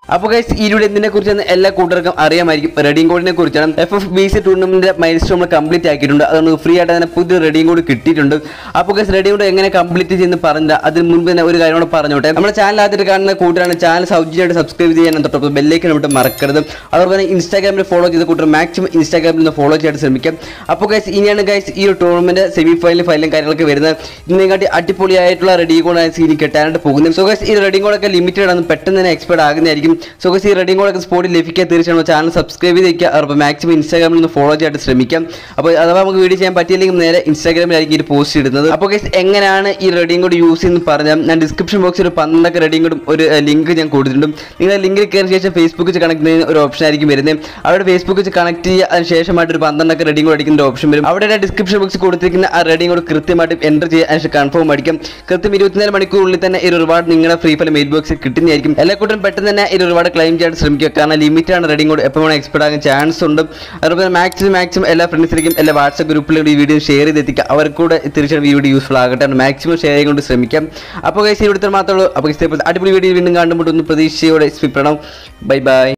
അപ്പോൾ ഗൈസ് ഈ വീഡിയോ എന്തിനെ കുറിച്ചാണ് എല്ലാ കൂട്ടർക്കും അറിയാമായിരിക്കും റെഡിയും കോഡിനെ കുറിച്ചാണ് എഫ് എഫ് ബി സി ടൂർണമെന്റിന്റെ മൈൽസ്റ്റോൺ നമ്മൾ കംപ്ലീറ്റ് ആക്കിയിട്ടുണ്ട് അതുകൊണ്ട് ഫ്രീ ആയിട്ട് തന്നെ പുതിയ റെഡിയും കോഡ് കിട്ടിയിട്ടുണ്ട് അപ്പോൾ ഗൈസ് റെഡിയും കോഡ് എങ്ങനെ കംപ്ലീറ്റ് ചെയ്യുന്ന പറഞ്ഞില്ല അതിന് മുൻപ് തന്നെ ഒരു കാര്യം കൂടെ പറഞ്ഞോട്ടെ നമ്മുടെ ചാനൽ ആദ്യമായിട്ട് കാണുന്ന കൂട്ടരാണ് ചാനൽ സൗജന്യമായിട്ട് സബ്സ്ക്രൈബ് ചെയ്യാൻ തൊട്ടപ്പോൾ ബെല്ലേക്ക് വിട്ട് മറക്കരുത് അതുപോലെ തന്നെ ഇൻസ്റ്റാഗ്രാമിൽ ഫോളോ ചെയ്ത കൂട്ടർ മാക്സിമം ഇൻസ്റ്റാഗ്രാമിൽ നിന്ന് ഫോളോ ചെയ്യാൻ ശ്രമിക്കാം അപ്പോൾ ഗൈസ് ഇനിയാണ് ഗൈസ് ഈ ഒരു ടൂർണമെന്റ് സെമി ഫൈനൽ ഫൈനലും കാര്യങ്ങളൊക്കെ വരുന്നത് ഇതിനെക്കാട്ടി അടിപൊളിയായിട്ടുള്ള റെഡി കോഡ് ഇനി കിട്ടാനായിട്ട് പോകുന്നത് സോ ഗൈസ് ഈ റെഡി കോഡൊക്കെ ലിമിറ്റഡ് ആണ് പെട്ടെന്ന് തന്നെ എക്സ്പെർട്ട് ആകുന്നതായിരിക്കും സോ ഗൈസ് ഈ റെഡി കോഡൊക്കെ സ്പോട്ടിൽ ലഭിക്കാൻ തീർച്ചയായും ചാനൽ സബ്സ്ക്രൈബ് ചെയ്ത് വയ്ക്കുക അപ്പോൾ മാക്സിമം ഇൻസ്റ്റാഗ്രാമിൽ നിന്ന് ഫോളോ ചെയ്യാൻ ശ്രമിക്കാം അപ്പോൾ അഥവാ നമുക്ക് വീഡിയോ ചെയ്യാൻ പറ്റിയില്ലെങ്കിൽ നേരെ ഇൻസ്റ്റാഗ്രാമിലായിരിക്കും ഇത് പോസ്റ്റ് ഇടുന്നത് അപ്പോൾ ഗൈസ് എങ്ങനെയാണ് ഈ റെഡിയും കോഡ് യൂസ് ചെയ്യുന്നത് പറഞ്ഞാൽ ഞാൻ ഡിസ്ക്രിപ്ഷൻ ബോക്സിൽ ഒരു പന്ത്രണ്ടൊക്കെ റെഡിയും കോഡും ഒരു ലിങ്ക് ഞാൻ കൊടുത്തിട്ടുണ്ട് നിങ്ങൾ ലിങ്കിൽ കയറിയ ശേഷം ഫേസ്ബുക്ക് വെച്ച് കണക്ട് ചെയ്യുന്ന ഒരു ഓപ്ഷൻ ആയിരിക്കും വരുന്നത് അവിടെ ഫേസ്ബുക്ക് വെച്ച് കണക്ട് ചെയ്യുക അതിന് ശേഷമായിട്ട് ഒരു പന്ത്രണ്ടൊക്കെ റെഡിയും കോഡ് അടിക്കുന്ന ഒരു ഓപ്ഷൻ വരും അവിടെ ഡിസ്ക്രിപ്ഷൻ ബോക്സിൽ കൊടുത്തിരിക്കുന്ന ആ റെഡിയും കോഡ് കൃത്യമായിട്ട് എൻ്റർ ചെയ്യുക അതിന് കൺഫേം അടിക്കും കൃത്യം ഇരുപത്തിനാല് മണിക്കൂറിനുള്ളിൽ തന്നെ ഈ റിവാർഡ് നിങ്ങളുടെ ഫ്രീ ഫലം മെയിൽ ബോക്സിൽ കിട്ടുന്നതായിരിക്കും എല്ലാ കൂട്ടരും പെട്ടെന്ന് തന്നെ ഈ റിവാർഡ് ക്ലെയിം ചെയ്യാൻ ശ്രമിക്കുക കാരണം ലിമിറ്റ് ആണ് റെഡിയും കോഡ് എപ്പോൾ വേണം എക്സ്പെർട്ട് ആകാൻ ചാൻസ് ഉണ്ട് അതുപോലെ മാക്സിമം മാക്സിമം എല്ലാ ഫ്രണ്ട്സിലേക്കും എല്ലാ വാട്സ്ആപ്പ് ഗ്രൂപ്പിലും ഈ വീഡിയോ ഷെയർ ചെയ്ത് എത്തിക്കുക അവർക്ക് കൂടെ തീർച്ചയായും ഈ വീഡിയോ യൂസ്ഫുൾ ആകട്ടെ മാക്സിമം ഷെയർ കൊണ്ട് ശ്രമിക്കാം അപ്പോൾ ഗൈസ് ഇവിടുത്തെ മാത്രമേ ഉള്ളൂ അപ്പോൾ ഗൈസ് അടിപൊളി വീഡിയോ വീണ്ടും കാണുമ്പോൾ ഒന്ന് പ്രതീക്ഷയോടെ സ്വിപ്പെടണം ബൈ ബൈ